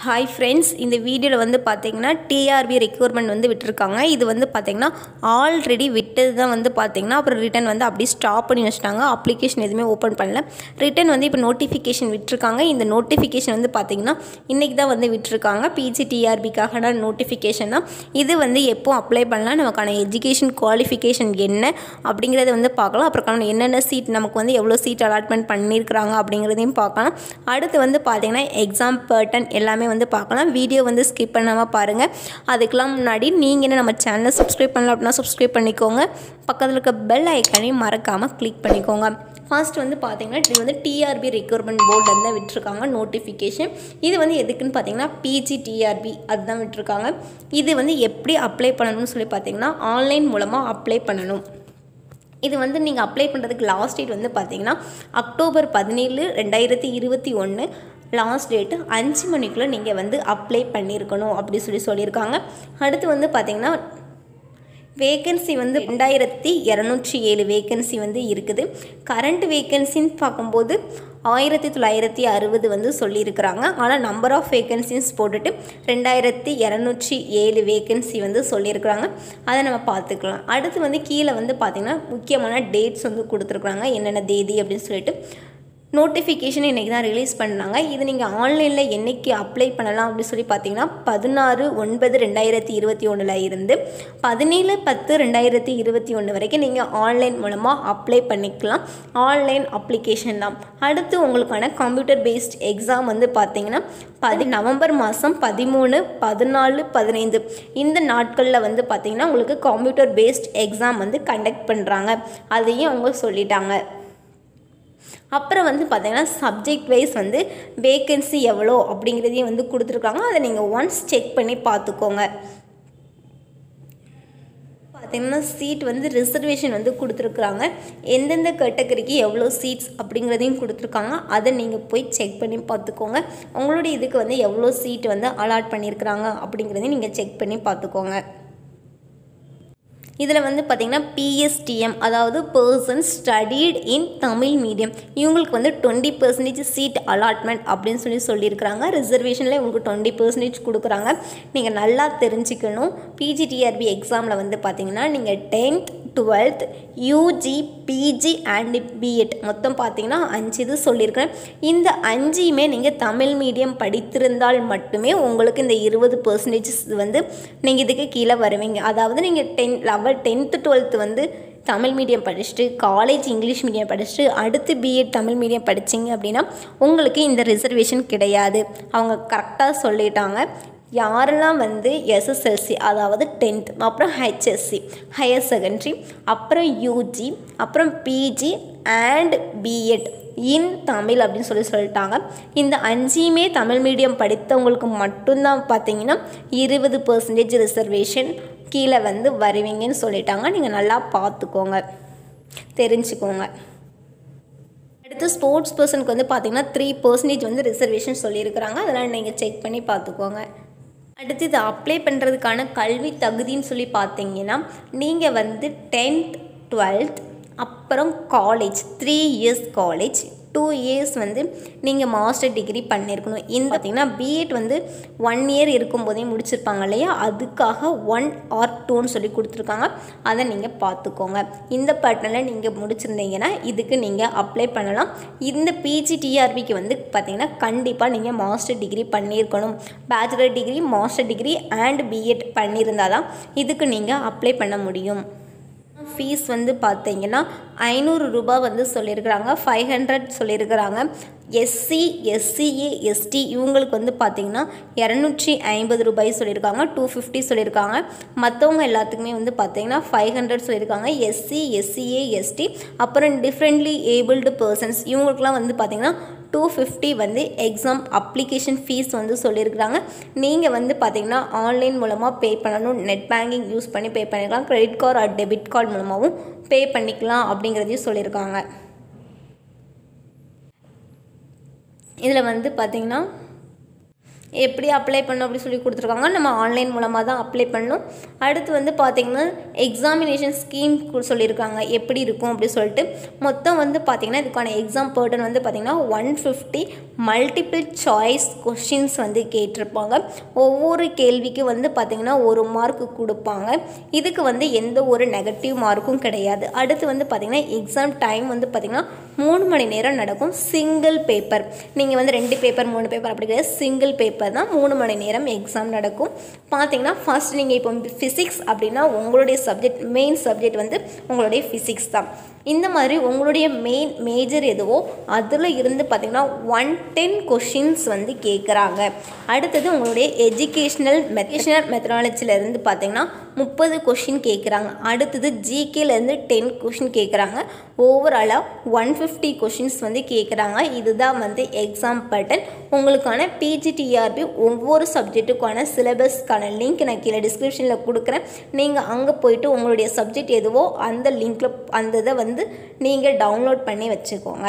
hi friends இந்த வீடியோவில் வந்து பார்த்தீங்கன்னா டிஆர்பி ரெக்யூர்மெண்ட் வந்து விட்டுருக்காங்க இது வந்து பார்த்தீங்கன்னா ஆல்ரெடி விட்டது தான் வந்து பார்த்தீங்கன்னா அப்புறம் ரிட்டன் வந்து அப்படியே ஸ்டாப் பண்ணி வச்சிட்டாங்க அப்ளிகேஷன் எதுவுமே ஓப்பன் பண்ணல ரிட்டன் வந்து இப்போ நோட்டிஃபிகேஷன் விட்டுருக்காங்க இந்த நோட்டிஃபிகேஷன் வந்து பார்த்தீங்கன்னா இன்றைக்கி தான் வந்து விட்டுருக்காங்க பிஜி டிஆர்பிக்காக நோட்டிஃபிகேஷன் தான் இது வந்து எப்போ அப்ளை பண்ணலாம் நமக்கான எஜுகேஷன் குவாலிஃபிகேஷன் என்ன அப்படிங்கிறத வந்து பார்க்கலாம் அப்புறம் என்னென்ன சீட் நமக்கு வந்து எவ்வளோ சீட் அலாட்மெண்ட் பண்ணியிருக்கிறாங்க அப்படிங்கிறதையும் பார்க்கலாம் அடுத்து வந்து பார்த்தீங்கன்னா எக்ஸாம் பேர்டன் எல்லாமே வந்து பார்க்கலாம் வீடியோ வந்து ஸ்கிப் பண்ணாமல் பாருங்கள் அதுக்கெலாம் முன்னாடி நீங்கள் என்ன நம்ம சேனலை சப்ஸ்கிரைப் பண்ணல அப்படின்னா சப்ஸ்கிரைப் பண்ணிக்கோங்க பக்கத்தில் இருக்க பெல் ஐக்கானையும் மறக்காமல் கிளிக் பண்ணிக்கோங்க ஃபர்ஸ்ட் வந்து பார்த்தீங்கன்னா இது வந்து டிஆர்பி ரெக்யூர்மெண்ட் போர்டில் தான் விட்டுருக்காங்க நோட்டிஃபிகேஷன் இது வந்து எதுக்குன்னு பார்த்தீங்கன்னா பிஜி டிஆர்பி அதுதான் விட்டுருக்காங்க இது வந்து எப்படி அப்ளை பண்ணணும்னு சொல்லி பார்த்தீங்கன்னா ஆன்லைன் மூலமாக அப்ளை பண்ணணும் இது வந்து நீங்கள் அப்ளை பண்ணுறதுக்கு லாஸ்ட் டேட் வந்து பார்த்தீங்கன்னா அக்டோபர் பதினேழு ரெண்டாயிரத்தி இருபத்தி ஒன்று லாஸ்ட் டேட்டு அஞ்சு மணிக்குள்ளே நீங்கள் வந்து அப்ளை பண்ணியிருக்கணும் அப்படி சொல்லி சொல்லியிருக்காங்க அடுத்து வந்து பார்த்திங்கன்னா வேக்கன்சி வந்து ரெண்டாயிரத்தி இரநூற்றி ஏழு வேக்கன்சி வந்து இருக்குது கரண்ட் வேக்கன்சின்னு பார்க்கும்போது ஆயிரத்தி தொள்ளாயிரத்தி அறுபது வந்து சொல்லியிருக்கிறாங்க ஆனால் நம்பர் ஆஃப் வேக்கன்சிஸ் போட்டுட்டு ரெண்டாயிரத்தி இரநூற்றி ஏழு வேக்கன்சி வந்து சொல்லியிருக்கிறாங்க அதை நம்ம பார்த்துக்கலாம் அடுத்து வந்து கீழே வந்து பார்த்திங்கன்னா முக்கியமான டேட்ஸ் வந்து கொடுத்துருக்குறாங்க என்னென்ன தேதி அப்படின்னு சொல்லிட்டு நோட்டிஃபிகேஷன் இன்றைக்கி தான் ரிலீஸ் பண்ணாங்க இது நீங்கள் ஆன்லைனில் என்றைக்கு அப்ளை பண்ணலாம் அப்படின்னு சொல்லி பார்த்தீங்கன்னா பதினாறு ஒன்பது ரெண்டாயிரத்தி இருபத்தி ஒன்றில் இருந்து பதினேழு பத்து ரெண்டாயிரத்தி இருபத்தி ஒன்று வரைக்கும் நீங்கள் ஆன்லைன் மூலமாக அப்ளை பண்ணிக்கலாம் ஆன்லைன் அப்ளிகேஷன் தான் அடுத்து உங்களுக்கான கம்ப்யூட்டர் பேஸ்ட் எக்ஸாம் வந்து பார்த்தீங்கன்னா பதி நவம்பர் மாதம் பதிமூணு பதினாலு பதினைந்து இந்த நாட்களில் வந்து பார்த்திங்கன்னா உங்களுக்கு கம்ப்யூட்டர் பேஸ்ட் எக்ஸாம் வந்து கண்டக்ட் பண்ணுறாங்க அதையும் அவங்க சொல்லிட்டாங்க அப்புறம் வந்து பார்த்தீங்கன்னா சப்ஜெக்ட் வைஸ் வந்து வேக்கன்சி எவ்வளோ அப்படிங்கிறதையும் வந்து கொடுத்துருக்காங்க அதை நீங்கள் ஒன்ஸ் செக் பண்ணி பார்த்துக்கோங்க பார்த்தீங்கன்னா சீட் வந்து ரிசர்வேஷன் வந்து கொடுத்துருக்குறாங்க எந்தெந்த கேட்டகரிக்கு எவ்வளோ சீட்ஸ் அப்படிங்கிறதையும் கொடுத்துருக்காங்க அதை நீங்கள் போய் செக் பண்ணி பார்த்துக்கோங்க உங்களுடைய இதுக்கு வந்து எவ்வளோ சீட் வந்து அலாட் பண்ணியிருக்கிறாங்க அப்படிங்கிறதையும் நீங்கள் செக் பண்ணி பார்த்துக்கோங்க இதில் வந்து பார்த்திங்கன்னா பிஎஸ்டிஎம் அதாவது person studied in Tamil medium இவங்களுக்கு வந்து டுவெண்ட்டி பர்சன்டேஜ் சீட் அலாட்மெண்ட் அப்படின்னு சொல்லி சொல்லியிருக்கிறாங்க ரிசர்வேஷனில் இவங்களுக்கு டுவெண்ட்டி பர்சன்டேஜ் கொடுக்குறாங்க நீங்கள் நல்லா தெரிஞ்சுக்கணும் பிஜிடிஆர்பி எக்ஸாமில் வந்து பார்த்திங்கன்னா நீங்கள் tenth twelfth UG PG and BEd மொத்தம் பார்த்தீங்கன்னா அஞ்சு இது சொல்லியிருக்கிறேன் இந்த அஞ்சையுமே நீங்கள் தமிழ் மீடியம் படித்திருந்தால் மட்டுமே உங்களுக்கு இந்த இருபது பர்சன்டேஜ் வந்து நீங்கள் இதுக்கு கீழே வருவீங்க அதாவது நீங்கள் டென் லெவல் டென்த்து டுவெல்த்து வந்து தமிழ் மீடியம் படிச்சுட்டு காலேஜ் இங்கிலீஷ் மீடியம் படிச்சுட்டு அடுத்து பிஎட் தமிழ் மீடியம் படிச்சிங்க அப்படின்னா உங்களுக்கு இந்த ரிசர்வேஷன் கிடையாது அவங்க கரெக்டாக சொல்லிட்டாங்க யாரெல்லாம் வந்து எஸ்எஸ்எல்சி அதாவது டென்த் அப்புறம் ஹெச்எஸ்சி ஹையர் செகண்டரி அப்புறம் யூஜி அப்புறம் PG and BEd in Tamil அப்படின்னு சொல்லி சொல்லிட்டாங்க இந்த அஞ்சையுமே தமிழ் மீடியம் படித்தவங்களுக்கு மட்டும்தான் பார்த்தீங்கன்னா இருபது பர்சன்டேஜ் ரிசர்வேஷன் கீழே வந்து வருவீங்கன்னு சொல்லிட்டாங்க நீங்கள் நல்லா பார்த்துக்கோங்க தெரிஞ்சுக்கோங்க அடுத்து ஸ்போர்ட்ஸ் பர்சனுக்கு வந்து பார்த்தீங்கன்னா த்ரீ பர்சன்டேஜ் வந்து ரிசர்வேஷன் சொல்லியிருக்கிறாங்க அதெல்லாம் நீங்கள் செக் பண்ணி பார்த்துக்கோங்க அடுத்து இதை அப்ளை பண்ணுறதுக்கான கல்வி தகுதின்னு சொல்லி பார்த்தீங்கன்னா நீங்கள் வந்து டென்த் டுவெல்த் அப்புறம் college three years college two years வந்து நீங்கள் மாஸ்டர் டிகிரி பண்ணியிருக்கணும் இந்த பார்த்திங்கன்னா பிஎட் வந்து ஒன் இயர் இருக்கும்போதே முடிச்சிருப்பாங்க இல்லையா அதுக்காக ஒன் ஆர் டூன்னு சொல்லி கொடுத்துருக்காங்க அதை நீங்கள் பார்த்துக்கோங்க இந்த பேட்டர்னில் நீங்கள் முடிச்சிருந்தீங்கன்னா இதுக்கு நீங்கள் அப்ளை பண்ணலாம் இந்த பிஜி டிஆர்பிக்கு வந்து பார்த்திங்கன்னா கண்டிப்பாக நீங்கள் மாஸ்டர் டிகிரி பண்ணியிருக்கணும் bachelor degree master degree and BEd பண்ணியிருந்தால் தான் இதுக்கு நீங்கள் அப்ளை பண்ண முடியும் ஃபீஸ் வந்து பார்த்தீங்கன்னா ஐநூறு ரூபாய் வந்து சொல்லியிருக்கிறாங்க ஃபைவ் ஹண்ட்ரட் சொல்லியிருக்கிறாங்க எஸ்சி எஸ்சிஏ எஸ்டி இவங்களுக்கு வந்து பார்த்திங்கன்னா இரநூற்றி ஐம்பது ரூபாய் சொல்லியிருக்காங்க டூ ஃபிஃப்டி சொல்லியிருக்காங்க மற்றவங்க எல்லாத்துக்குமே வந்து பார்த்திங்கன்னா ஃபைவ் ஹண்ட்ரட் சொல்லியிருக்காங்க எஸ்சி எஸ்சிஏ எஸ்டி அப்புறம் டிஃப்ரெண்ட்லி ஏபிள்டு பர்சன்ஸ் இவங்களுக்குலாம் வந்து பார்த்திங்கன்னா டூ ஃபிஃப்டி வந்து எக்ஸாம் அப்ளிகேஷன் ஃபீஸ் வந்து சொல்லியிருக்கிறாங்க நீங்கள் வந்து பார்த்திங்கன்னா ஆன்லைன் மூலமாக பே பண்ணணும் நெட் பேங்கிங் யூஸ் பண்ணி பே பண்ணிக்கலாம் credit card or debit card மூலமாகவும் பே பண்ணிக்கலாம் அப்படிங்கிறதையும் சொல்லியிருக்காங்க இதில் வந்து பார்த்திங்கன்னா எப்படி அப்ளை பண்ணணும் அப்படி சொல்லி கொடுத்துருக்காங்க நம்ம ஆன்லைன் மூலமாக தான் அப்ளை பண்ணணும் அடுத்து வந்து பார்த்திங்கன்னா எக்ஸாமினேஷன் ஸ்கீம் சொல்லியிருக்காங்க எப்படி இருக்கும் அப்படி சொல்லிட்டு மொத்தம் வந்து பார்த்திங்கன்னா இதுக்கான எக்ஸாம் பேர்டன் வந்து பார்த்திங்கன்னா one fifty multiple choice questions வந்து கேட்டிருப்பாங்க ஒவ்வொரு கேள்விக்கு வந்து பார்த்திங்கன்னா ஒரு மார்க் கொடுப்பாங்க இதுக்கு வந்து எந்த ஒரு நெகட்டிவ் மார்க்கும் கிடையாது அடுத்து வந்து பார்த்திங்கன்னா எக்ஸாம் டைம் வந்து பார்த்திங்கன்னா மூணு மணி நேரம் நடக்கும் சிங்கிள் பேப்பர் நீங்கள் வந்து ரெண்டு பேப்பர் மூணு பேப்பர் அப்படி கிடையாது சிங்கிள் பேப்பர் தான் மூணு மணி நேரம் எக்ஸாம் நடக்கும் பார்த்தீங்கன்னா ஃபர்ஸ்ட் நீங்கள் இப்போ ஃபிசிக்ஸ் அப்படின்னா உங்களுடைய சப்ஜெக்ட் மெயின் சப்ஜெக்ட் வந்து உங்களுடைய ஃபிசிக்ஸ் தான் இந்த மாதிரி உங்களுடைய மெயின் மேஜர் எதுவோ அதில் இருந்து பார்த்திங்கன்னா ஒன் டென் கொஷின்ஸ் வந்து கேட்குறாங்க அடுத்தது உங்களுடைய எஜுகேஷ்னல் மெத்தேஷனல் மெத்தடாலஜிலேருந்து பார்த்திங்கன்னா முப்பது கொஷின் கேட்குறாங்க அடுத்தது ஜிகேலேருந்து டென் கொஷின் கேட்குறாங்க ஓவராலாக ஒன் ஃபிஃப்டி கொஷின்ஸ் வந்து கேட்குறாங்க இதுதான் வந்து எக்ஸாம் பேட்டர்ன் உங்களுக்கான பிஜிடிஆர்பி ஒவ்வொரு சப்ஜெக்ட்டுக்கான சிலபஸ்க்கான லிங்க் நான் கீழே டிஸ்கிரிப்ஷனில் கொடுக்குறேன் நீங்கள் அங்கே போயிட்டு உங்களுடைய சப்ஜெக்ட் எதுவோ அந்த லிங்க்கில் அந்த இதை வந்து நீங்கள் டவுன்லோட் பண்ணி வச்சுக்கோங்க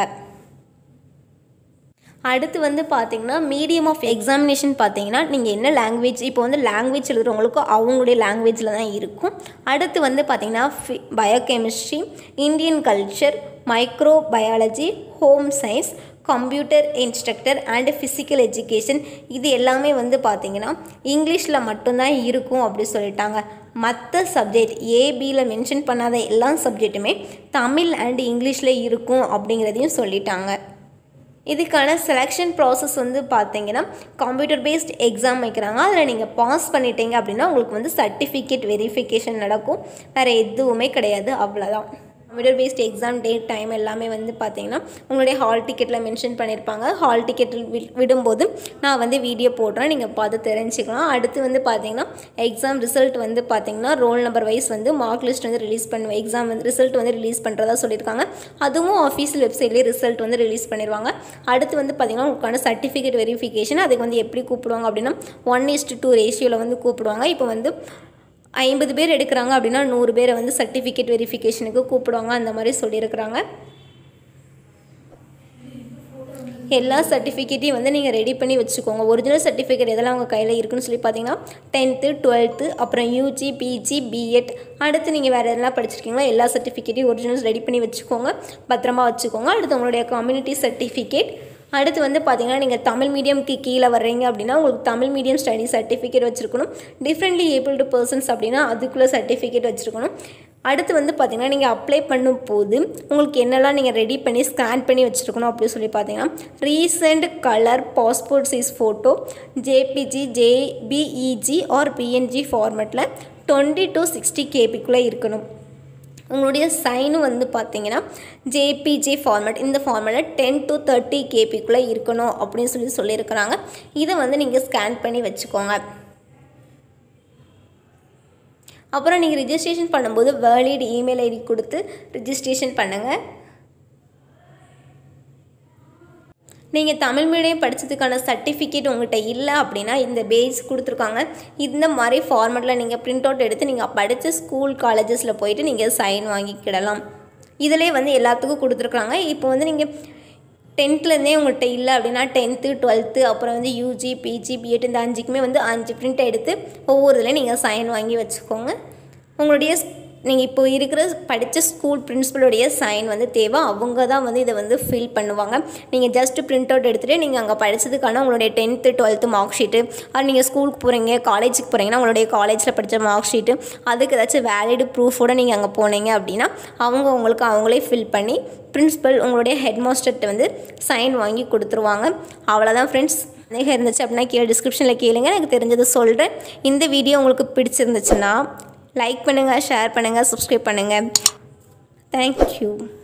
அடுத்து வந்து பார்த்தீங்கன்னா மீடியம் ஆஃப் எக்ஸாமினேஷன் பார்த்தீங்கன்னா நீங்கள் என்ன லாங்குவேஜ் இப்போ வந்து லாங்குவேஜ் எழுதுறவங்களுக்கு அவங்களுடைய லாங்குவேஜில் தான் இருக்கும் அடுத்து வந்து பார்த்தீங்கன்னா ஃபி biochemistry Indian culture microbiology home science computer instructor and physical education இது எல்லாமே வந்து பார்த்திங்கன்னா இங்கிலீஷில் மட்டும்தான் இருக்கும் அப்படி சொல்லிட்டாங்க மற்ற சப்ஜெக்ட் ஏபியில் மென்ஷன் பண்ணாத எல்லா சப்ஜெக்ட்டுமே தமிழ் அண்ட் இங்கிலீஷில் இருக்கும் அப்படிங்கிறதையும் சொல்லிட்டாங்க இதுக்கான செலெக்ஷன் ப்ராசஸ் வந்து பார்த்தீங்கன்னா கம்ப்யூட்டர் பேஸ்ட் எக்ஸாம் வைக்கிறாங்க அதில் நீங்கள் பாஸ் பண்ணிட்டீங்க அப்படின்னா உங்களுக்கு வந்து சர்டிஃபிகேட் வெரிஃபிகேஷன் நடக்கும் வேறு எதுவுமே கிடையாது அவ்வளோதான் computer based exam date time எல்லாமே வந்து பார்த்தீங்கன்னா உங்களுடைய ஹால் டிக்கெட்டில் மென்ஷன் பண்ணியிருப்பாங்க ஹால் டிக்கெட்டில் வி விடும்போது நான் வந்து வீடியோ போடுறேன் நீங்கள் பார்த்து தெரிஞ்சுக்கலாம் அடுத்து வந்து பார்த்தீங்கன்னா எக்ஸாம் ரிசல்ட் வந்து பார்த்தீங்கன்னா ரோல் நம்பர் வைஸ் வந்து மார்க் லிஸ்ட் வந்து ரிலீஸ் பண்ணுவேன் எக்ஸாம் வந்து ரிசல்ட் வந்து ரிலீஸ் பண்ணுறதா சொல்லியிருக்காங்க அதுவும் ஆஃபீஸியல் வெப்சைட்லேயே ரிசல்ட் வந்து ரிலீஸ் பண்ணிடுவாங்க அடுத்து வந்து பார்த்தீங்கன்னா உங்களுக்கான சர்டிஃபிகேட் வெரிஃபிகேஷன் அதுக்கு வந்து எப்படி கூப்பிடுவாங்க அப்படின்னா ஒன் இஸ்ட் டூ ரேஷியோவில் வந்து கூப்பிடுவாங்க இப்போ வந்து ஐம்பது பேர் எடுக்கிறாங்க அப்படின்னா நூறு பேரை வந்து சர்டிஃபிகேட் வெரிஃபிகேஷனுக்கு கூப்பிடுவாங்க அந்த மாதிரி சொல்லியிருக்கிறாங்க எல்லா சர்டிஃபிகேட்டையும் வந்து நீங்கள் ரெடி பண்ணி வச்சுக்கோங்க ஒரிஜினல் சர்டிஃபிகேட் எதெல்லாம் உங்கள் கையில் இருக்குன்னு சொல்லி பார்த்தீங்கன்னா டென்த்து டுவெல்த்து அப்புறம் யூஜி பிஜி பிஎட் அடுத்து நீங்கள் வேறு எதெல்லாம் படிச்சிருக்கீங்களோ எல்லா சர்டிஃபிகேட்டையும் ஒரிஜினல்ஸ் ரெடி பண்ணி வச்சுக்கோங்க பத்திரமா வச்சுக்கோங்க அடுத்து உங்களுடைய கம்யூனிட்டி சர்டிஃபிகேட் அடுத்து வந்து பார்த்தீங்கன்னா நீங்கள் தமிழ் மீடியம்க்கு கீழே வர்றீங்க அப்படின்னா உங்களுக்கு தமிழ் மீடியம் ஸ்டடி சர்டிஃபிகேட் வச்சுருக்கணும் டிஃப்ரெண்ட்லி ஏபிள்டு பர்சன்ஸ் அப்படின்னா அதுக்குள்ளே சர்டிஃபிகேட் வச்சுருக்கணும் அடுத்து வந்து பார்த்தீங்கன்னா நீங்கள் அப்ளை பண்ணும் போது உங்களுக்கு என்னெல்லாம் நீங்கள் ரெடி பண்ணி ஸ்கேன் பண்ணி வச்சுருக்கணும் அப்படின்னு சொல்லி பார்த்தீங்கன்னா recent colour passport size photo JPG JPEG or PNG ஃபார்மேட்டில் டுவெண்ட்டி டு சிக்ஸ்டி கேபிக்குள்ளே இருக்கணும் உங்களுடைய சைனும் வந்து பார்த்தீங்கன்னா ஜேபிஜே ஃபார்மேட் இந்த ஃபார்மேட்டில் டென் டு தேர்ட்டி கேபிக்குள்ளே இருக்கணும் அப்படின்னு சொல்லி சொல்லியிருக்கிறாங்க இதை வந்து நீங்கள் ஸ்கேன் பண்ணி வச்சுக்கோங்க அப்புறம் நீங்கள் ரிஜிஸ்ட்ரேஷன் பண்ணும்போது வேலிட் இமெயில் ஐடி கொடுத்து ரிஜிஸ்ட்ரேஷன் பண்ணுங்கள் நீங்கள் தமிழ் மீடியம் படித்ததுக்கான சர்டிஃபிகேட் உங்கள்கிட்ட இல்லை அப்படின்னா இந்த பேஸ் கொடுத்துருக்காங்க இந்த மாதிரி ஃபார்மெட்டில் நீங்கள் பிரிண்ட் அவுட் எடுத்து நீங்கள் படித்த ஸ்கூல் காலேஜஸில் போயிட்டு நீங்கள் சைன் வாங்கிக்கிடலாம் இதிலே வந்து எல்லாத்துக்கும் கொடுத்துருக்குறாங்க இப்போ வந்து நீங்கள் டென்த்லேருந்தே உங்கள்கிட்ட இல்லை அப்படின்னா டென்த்து டுவெல்த்து அப்புறம் வந்து யூஜி பிஜி பிஎட் இந்த அஞ்சுக்குமே வந்து அஞ்சு பிரிண்ட் எடுத்து ஒவ்வொரு இதுலையும் நீங்கள் சைன் வாங்கி வச்சுக்கோங்க உங்களுடைய நீங்கள் இப்போ இருக்கிற படித்த ஸ்கூல் பிரின்ஸிபலுடைய சைன் வந்து தேவை அவங்க தான் வந்து இதை வந்து ஃபில் பண்ணுவாங்க நீங்கள் ஜஸ்ட் பிரிண்ட் அவுட் எடுத்துகிட்டு நீங்கள் அங்கே படித்ததுக்கான உங்களுடைய டென்த்து டுவெல்த்து மார்க் ஷீட்டு அது நீங்கள் ஸ்கூலுக்கு போகிறீங்க காலேஜுக்கு போகிறீங்கன்னா உங்களுடைய காலேஜில் படித்த மார்க் ஷீட்டு அதுக்கு ஏதாச்சும் வேலிடு ப்ரூஃபோடு நீங்கள் அங்கே போனீங்க அப்படின்னா அவங்க உங்களுக்கு அவங்களே ஃபில் பண்ணி பிரின்ஸிபல் உங்களுடைய ஹெட் மாஸ்டர்கிட்ட வந்து சைன் வாங்கி கொடுத்துருவாங்க அவ்வளோதான் ஃப்ரெண்ட்ஸ் சந்தேகம் இருந்துச்சு அப்படின்னா கீழே டிஸ்கிரிப்ஷனில் கேளுங்க எனக்கு தெரிஞ்சதை சொல்கிறேன் இந்த வீடியோ உங்களுக்கு பிடிச்சிருந்துச்சுன்னா லைக் பண்ணுங்கள் ஷேர் பண்ணுங்கள் சப்ஸ்கிரைப் பண்ணுங்கள் தேங்க்யூ